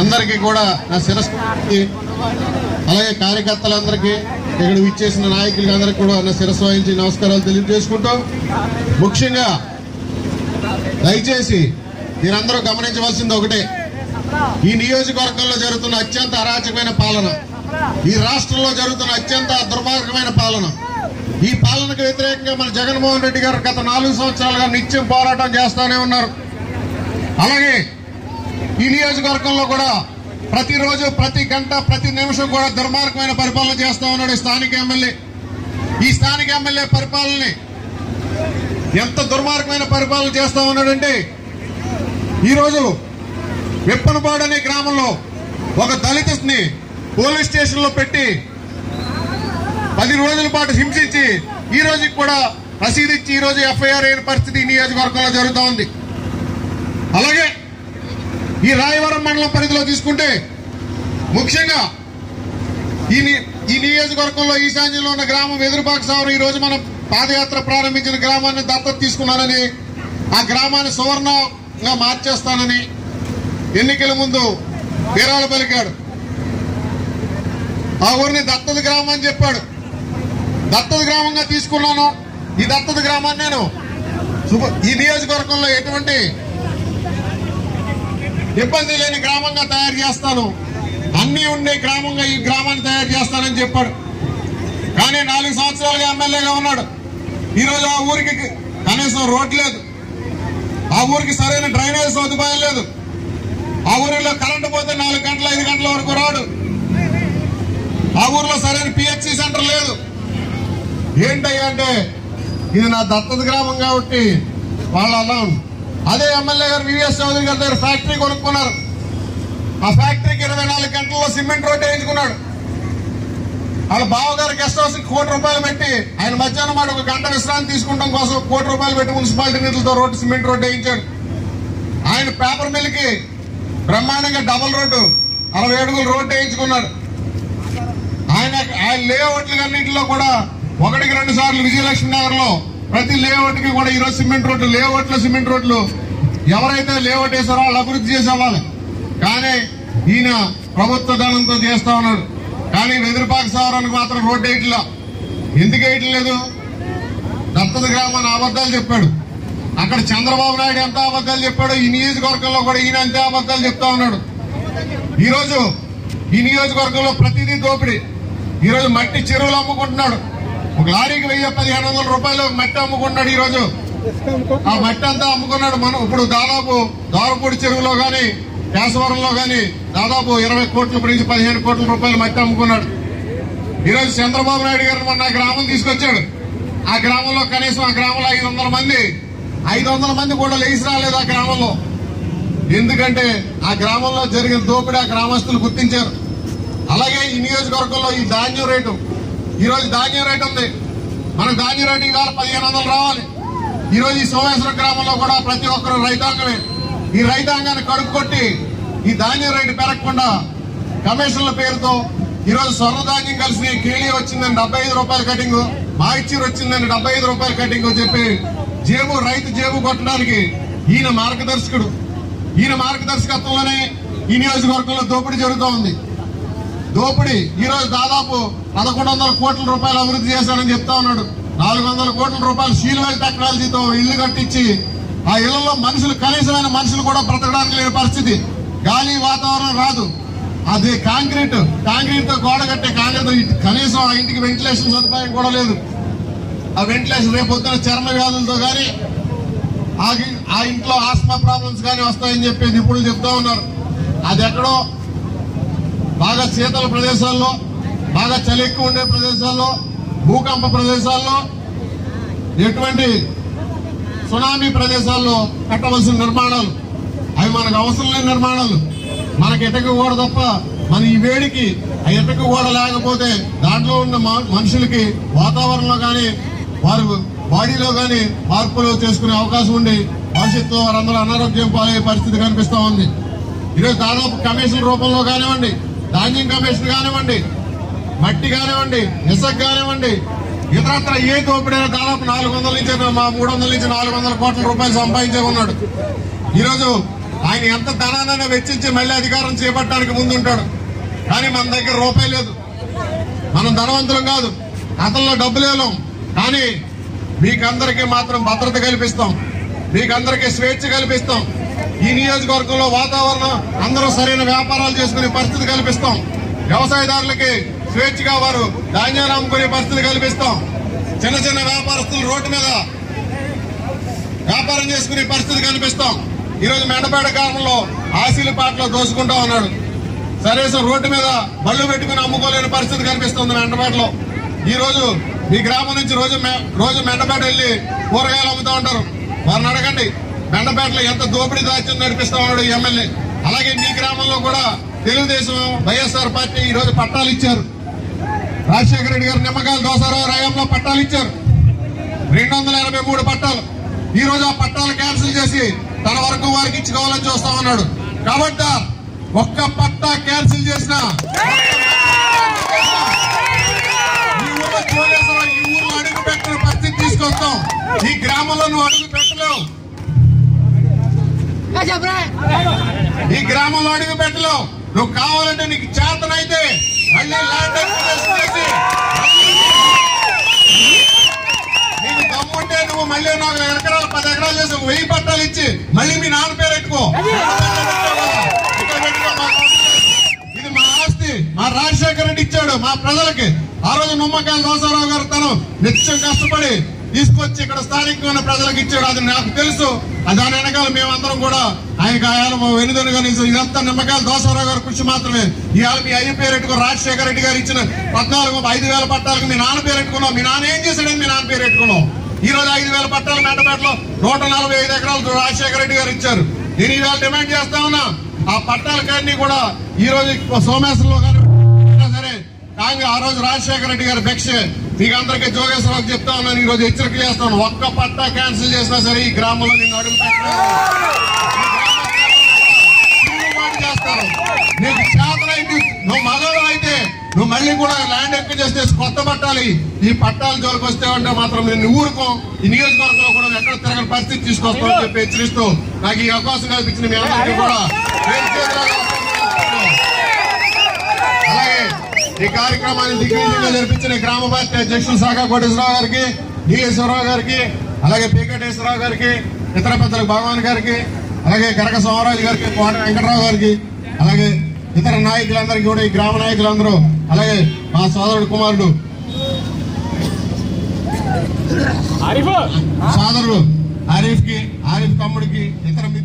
అందరికీ కూడా నా శిరస్సు అలాగే కార్యకర్తలందరికీ ఇక్కడ విచ్చేసిన నాయకులకి అందరికీ కూడా నా శిరస్సు వహించి నమస్కారాలు తెలియజేసుకుంటూ ముఖ్యంగా దయచేసి మీరందరూ గమనించవలసింది ఒకటే ఈ నియోజకవర్గంలో జరుగుతున్న అత్యంత అరాచకమైన పాలన ఈ రాష్ట్రంలో జరుగుతున్న అత్యంత దుర్మార్గమైన పాలన ఈ పాలనకు వ్యతిరేకంగా మన జగన్మోహన్ రెడ్డి గారు గత నాలుగు సంవత్సరాలుగా నిత్యం పోరాటం చేస్తూనే ఉన్నారు అలాగే ఈ నియోజకవర్గంలో కూడా ప్రతిరోజు ప్రతి గంట ప్రతి నిమిషం కూడా దుర్మార్గమైన పరిపాలన చేస్తా ఉన్నాడు ఈ స్థానిక ఎమ్మెల్యే ఈ స్థానిక ఎమ్మెల్యే పరిపాలనని ఎంత దుర్మార్గమైన పరిపాలన చేస్తా ఉన్నాడంటే ఈరోజు విప్పనపాడు అనే గ్రామంలో ఒక దళితుని పోలీస్ స్టేషన్ లో పెట్టి పది రోజుల పాటు హింసించి ఈ రోజుకి కూడా రసీదు ఇచ్చి ఈ రోజు ఎఫ్ఐఆర్ అయిన పరిస్థితి ఈ నియోజకవర్గంలో జరుగుతూ ఉంది అలాగే ఈ రాయవరం మండలం పరిధిలో తీసుకుంటే ముఖ్యంగా ఈ ని- ఈ నియోజకవర్గంలో ఈశాన్యంలో ఉన్న గ్రామం ఎదురుపాక సావరం ఈ రోజు మనం పాదయాత్ర ప్రారంభించిన గ్రామాన్ని దత్తత తీసుకున్నానని ఆ గ్రామాన్ని సువర్ణంగా మార్చేస్తానని ఎన్నికల ముందు వీరాలు పలికాడు ఆ ఊరిని దత్తత గ్రామం అని చెప్పాడు దత్తత గ్రామంగా తీసుకున్నాను ఈ దత్తత గ్రామాన్ని నేను శుభ- ఈ నియోజకవర్గంలో ఎటువంటి ఇబ్బంది లేని గ్రామంగా తయారు చేస్తాను అన్ని ఉండే గ్రామంగా ఈ గ్రామాన్ని తయారు చేస్తానని చెప్పాడు కానీ నాలుగు సంవత్సరాలుగా ఎమ్మెల్యేగా ఉన్నాడు ఈ రోజు ఆ ఊరికి కనీసం రోడ్ లేదు ఆ ఊరికి సరైన డ్రైనేజ్ సదుపాయం లేదు ఆ ఊరిలో కరెంటు పోతే నాలుగు గంటల ఐదు గంటల వరకు రాడు ఆ ఊర్లో సరైన పిహెచ్సి సెంటర్ లేదు ఏంటయ్యా అంటే ఇది నా దత్తత గ్రామం కాబట్టి వాళ్ళ అలా ఉంది. అదే ఎమ్మెల్యే గారు వివిఎస్ చౌదరి గారి దగ్గర ఫ్యాక్టరీ కొనుక్కున్నారు ఆ ఫ్యాక్టరీకి ఇరవై నాలుగు గంటల్లో సిమెంట్ రోడ్డు వేయించుకున్నాడు వాళ్ళ బావగారు గెస్ట్ హౌస్ కి కోటి రూపాయలు పెట్టి ఆయన మధ్యాహ్నం మాట ఒక గంట విశ్రాంతి తీసుకుంటాం కోసం కోటి రూపాయలు పెట్టి మున్సిపాలిటీ నిధులతో రోడ్డు సిమెంట్ రోడ్డు వేయించాడు ఆయన పేపర్ మిల్కి బ్రహ్మాండంగా డబుల్ రోడ్డు అరవై అడుగులు రోడ్డు వేయించుకున్నాడు ఆయన ఆయన లేఅవుట్ల అన్నింటిలో కూడా ఒకటికి రెండు సార్లు విజయలక్ష్మి నగర్ లో ప్రతి లేఅవుట్ కి కూడా ఈరోజు సిమెంట్ రోడ్లు లేఅవుట్ల సిమెంట్ రోడ్లు ఎవరైతే లేఅవుట్ వేసారో వాళ్ళు అభివృద్ధి చేసేవాళ్ళు కానీ ఈయన ప్రభుత్వ ధనంతో చేస్తా ఉన్నాడు కానీ వెదురుపాక సవరానికి మాత్రం రోడ్డు వేయట్లా ఎందుకు వేయటం లేదు దత్తత గ్రామాన్ని అబద్ధాలు చెప్పాడు అక్కడ చంద్రబాబు నాయుడు ఎంత అబద్ధాలు చెప్పాడో ఈ నియోజకవర్గంలో కూడా ఈయన అంతే అబద్ధాలు చెప్తా ఉన్నాడు ఈ రోజు ఈ నియోజకవర్గంలో ప్రతిదీ దోపిడీ ఈ రోజు మట్టి చెరువులు అమ్ముకుంటున్నాడు ఒక లారీకి వెయ్యి పదిహేను వందల రూపాయలు మట్టి అమ్ముకుంటున్నాడు ఈ రోజు ఆ మట్టి అంతా అమ్ముకున్నాడు మనం ఇప్పుడు దాదాపు దారపూడి చెరువులో గాని కేశవరంలో గాని దాదాపు ఇరవై కోట్ల నుంచి పదిహేను కోట్ల రూపాయలు మట్టి అమ్ముకున్నాడు ఈ రోజు చంద్రబాబు నాయుడు గారు మొన్న ఆ గ్రామం తీసుకొచ్చాడు ఆ గ్రామంలో కనీసం ఆ గ్రామంలో ఐదు వందల మంది ఐదు వందల మంది కూడా లేచి రాలేదు ఆ గ్రామంలో ఎందుకంటే ఆ గ్రామంలో జరిగిన దోపిడీ ఆ గ్రామస్తులు గుర్తించారు అలాగే ఈ నియోజకవర్గంలో ఈ ధాన్యం రేటు ఈ రోజు ధాన్యం రేటు ఉంది మనకు ధాన్యం రేటు ఇవాళ పదిహేను వందలు రావాలి ఈ రోజు ఈ సోమేశ్వరం గ్రామంలో కూడా ప్రతి ఒక్కరు రైతాంగమే ఈ రైతాంగాన్ని కడుపు కొట్టి ఈ ధాన్యం రేటు పెరగకుండా కమిషన్ల పేరుతో ఈ రోజు స్వర్ణ ధాన్యం కలిసి కేళీ వచ్చిందని డెబ్బై ఐదు రూపాయల కటింగ్ మాయిచీరు వచ్చిందని డెబ్బై ఐదు రూపాయల కటింగ్ చెప్పి జేబు రైతు జేబు కొట్టడానికి ఈయన మార్గదర్శకుడు ఈయన మార్గదర్శకత్వంలోనే ఈ నియోజకవర్గంలో దోపిడీ జరుగుతూ ఉంది దోపిడీ ఈ రోజు దాదాపు పదకొండు వందల కోట్ల రూపాయలు అభివృద్ధి చేశారని చెప్తా ఉన్నాడు నాలుగు వందల కోట్ల రూపాయలు సీల్వెల్ టెక్నాలజీతో ఇల్లు కట్టించి ఆ ఇళ్లలో మనుషులు కనీసమైన మనుషులు కూడా బ్రతకడానికి లేని పరిస్థితి గాలి వాతావరణం రాదు అది కాంక్రీట్ కాంక్రీట్ తో గోడ కట్టే కాంక్రీట్ కనీసం ఆ ఇంటికి వెంటిలేషన్ సదుపాయం కూడా లేదు ఆ వెంటిలేషన్ రేపు పొద్దున చర్మ వ్యాధులతో కానీ ఆ గి- ఆ ఇంట్లో ఆస్మా ప్రాబ్లమ్స్ కానీ వస్తాయని చెప్పి నిపుణులు చెప్తా ఉన్నారు అది ఎక్కడో బాగా శీతల ప్రదేశాల్లో బాగా చలి ఎక్కువ ఉండే ప్రదేశాల్లో భూకంప ప్రదేశాల్లో ఎటువంటి సునామీ ప్రదేశాల్లో కట్టవలసిన నిర్మాణాలు అవి మనకు అవసరం లేని నిర్మాణాలు మనకి ఎటక గోడ తప్ప మన ఈ వేడికి ఆ ఎటక గోడ లేకపోతే దాంట్లో ఉన్న మ- మనుషులకి వాతావరణంలో కానీ వారు బాడీలో కానీ మార్పులు చేసుకునే అవకాశం ఉండి భవిష్యత్తులో వారందరూ అనారోగ్యం పాలయ్యే పరిస్థితి కనిపిస్తా ఉంది ఈరోజు దాదాపు కమిషన్ రూపంలో కానివ్వండి ధాన్యం కమిషన్ కానివ్వండి మట్టి కానివ్వండి ఇసుక కానివ్వండి ఇతరత్ర ఏ దోపిడైనా దాదాపు నాలుగు వందల నుంచి మా మూడు వందల నుంచి నాలుగు వందల కోట్ల రూపాయలు సంపాదించే ఉన్నాడు ఈరోజు ఆయన ఎంత ధనాన్ని వెచ్చించి మళ్ళీ అధికారం చేపట్టడానికి ముందుంటాడు కానీ మన దగ్గర రూపాయి లేదు మనం ధనవంతులం కాదు అతనిలో డబ్బులు లేవు కానీ మీకందరికీ మాత్రం భద్రత కల్పిస్తాం మీకందరికీ స్వేచ్ఛ కల్పిస్తాం ఈ నియోజకవర్గంలో వాతావరణం అందరూ సరైన వ్యాపారాలు చేసుకునే పరిస్థితి కల్పిస్తాం వ్యవసాయదారులకి స్వేచ్ఛగా వారు ధాన్యాలు అమ్ముకునే పరిస్థితి కల్పిస్తాం చిన్న చిన్న వ్యాపారస్తులు రోడ్డు మీద వ్యాపారం చేసుకునే పరిస్థితి కనిపిస్తాం ఈ రోజు మెండపేట గ్రామంలో ఆశీలపాట్లో దోసుకుంటా ఉన్నాడు సరేసం రోడ్డు మీద బళ్ళు పెట్టుకుని అమ్ముకోలేని పరిస్థితి కనిపిస్తుంది మెండపేటలో ఈ రోజు మీ గ్రామం నుంచి రోజు మె- రోజు మెండపేట వెళ్ళి కూరగాయలు అమ్ముతా ఉంటారు వారిని అడగండి మెండపేటలో ఎంత దోపిడీ దాచ్యం నడిపిస్తా ఉన్నాడు ఈ ఎమ్మెల్యే అలాగే మీ గ్రామంలో కూడా తెలుగుదేశం వైఎస్ఆర్ పార్టీ ఈ రోజు పట్టాలు ఇచ్చారు రాజశేఖర రెడ్డి గారు నిమ్మకాయల దోసారావు రాయంలో పట్టాలు ఇచ్చారు రెండు వందల ఎనభై మూడు పట్టాలు ఈ రోజు ఆ పట్టాలు క్యాన్సిల్ చేసి తన వరకు వారికి ఇచ్చుకోవాలని చూస్తా ఉన్నాడు కాబట్టి ఒక్క పట్టా క్యాన్సిల్ చేసిన ఈ ఊర్లో జోగేశ్వరం ఈ ఊర్లో అడుగు పెట్టిన పరిస్థితి తీసుకొస్తాం ఈ గ్రామంలో నువ్వు అడుగు పెట్టలేవు ఈ గ్రామంలో అడుగు పెట్టలేవు నువ్వు కావాలంటే నీకు చేతనైతే మళ్ళీ ల్యాండ్ అక్విజిషన్ చేసి నీకు దమ్ముంటే నువ్వు మళ్ళీ నాకు ఎకరాలు పది ఎకరాలు చేసి ఒక వెయ్యి పట్టాలు ఇచ్చి మళ్ళీ మీ నాన్న పేరు పెట్టుకో ఇక్కడ పెట్టుకో, మాకు అవసరం లేదు. ఇది మా ఆస్తి మా రాజశేఖర రెడ్డి ఇచ్చాడు మా ప్రజలకి ఆ రోజు నిమ్మకాయల దోసారావు గారు తను నిత్యం కష్టపడి తీసుకొచ్చి ఇక్కడ స్థానికమైన ప్రజలకు ఇచ్చాడు అది నాకు తెలుసు ఆ దాని వెనకాల మేమందరం కూడా ఆయనకి ఆయన వెనుదనుగా నిలిచాం. ఇదంతా నిమ్మకాయల దోసారావు గారి కృషి మాత్రమే ఇవాళ మీ అయ్య పేరు పెట్టుకో రాజశేఖర రెడ్డి గారు ఇచ్చిన పద్నాలుగు ఐదు వేల పట్టాలకు మీ నాన్న పేరు పెట్టుకున్నావు మీ నాన్న ఏం చేశాడని మీ నాన్న పేరు పెట్టుకున్నావు ఈ రోజు ఐదు వేల పట్టాలు మెంటపేటలో నూట నలభై ఐదు ఎకరాలు రాజశేఖర రెడ్డి గారు ఇచ్చారు నేను ఇవాళ డిమాండ్ చేస్తా ఉన్నా ఆ పట్టాలకన్నీ కూడా ఈ రోజు సోమేశ్వరంలో కానీ అయినా సరే కానీ ఆ రోజు రాజశేఖర రెడ్డి గారి భిక్ష మీకు అందరికీ జోగేశ్వరరావు చెప్తా ఉన్నాను ఈ రోజు హెచ్చరిక చేస్తాను ఒక్క పట్టా క్యాన్సిల్ చేసినా సరే ఈ గ్రామంలో నిన్ను అడుగు తిరుగుబాటు చేస్తారు నీకు చేతనైతే నువ్వు మగడు అయితే నువ్వు మళ్ళీ కూడా ల్యాండ్ ఎక్కువ చేస్తే కొత్త పట్టాలి ఈ పట్టాల జోలికి వస్తే అంటే మాత్రం నేను ఊరుకో ఈ నియోజకవర్గంలో కూడా ఎక్కడ తిరగని పరిస్థితి తీసుకొస్తామని చెప్పి హెచ్చరిస్తూ నాకు ఈ అవకాశం కల్పించిన మీ అందరికీ కూడా పేరు చేతులారా నమస్కారాలు. అలాగే ఈ కార్యక్రమాన్ని దిగ్విజయంగా జరిపించిన గ్రామ పార్టీ అధ్యక్షులు శాఖ కోటేశ్వరరావు గారికి డిఎస్వరరావు గారికి అలాగే పీకటేశ్వరరావు గారికి ఇతర పెద్దలకు భగవాన్ గారికి అలాగే కనక సోమరాజు గారికి కోట వెంకటరావు గారికి అలాగే ఇతర నాయకులందరికీ కూడా ఈ గ్రామ నాయకులందరూ అలాగే మా సోదరుడు కుమారుడు ఆరిఫ్ సోదరుడు ఆరిఫ్ కి ఆరిఫ్ తమ్ముడికి ఇతర మిత్రులు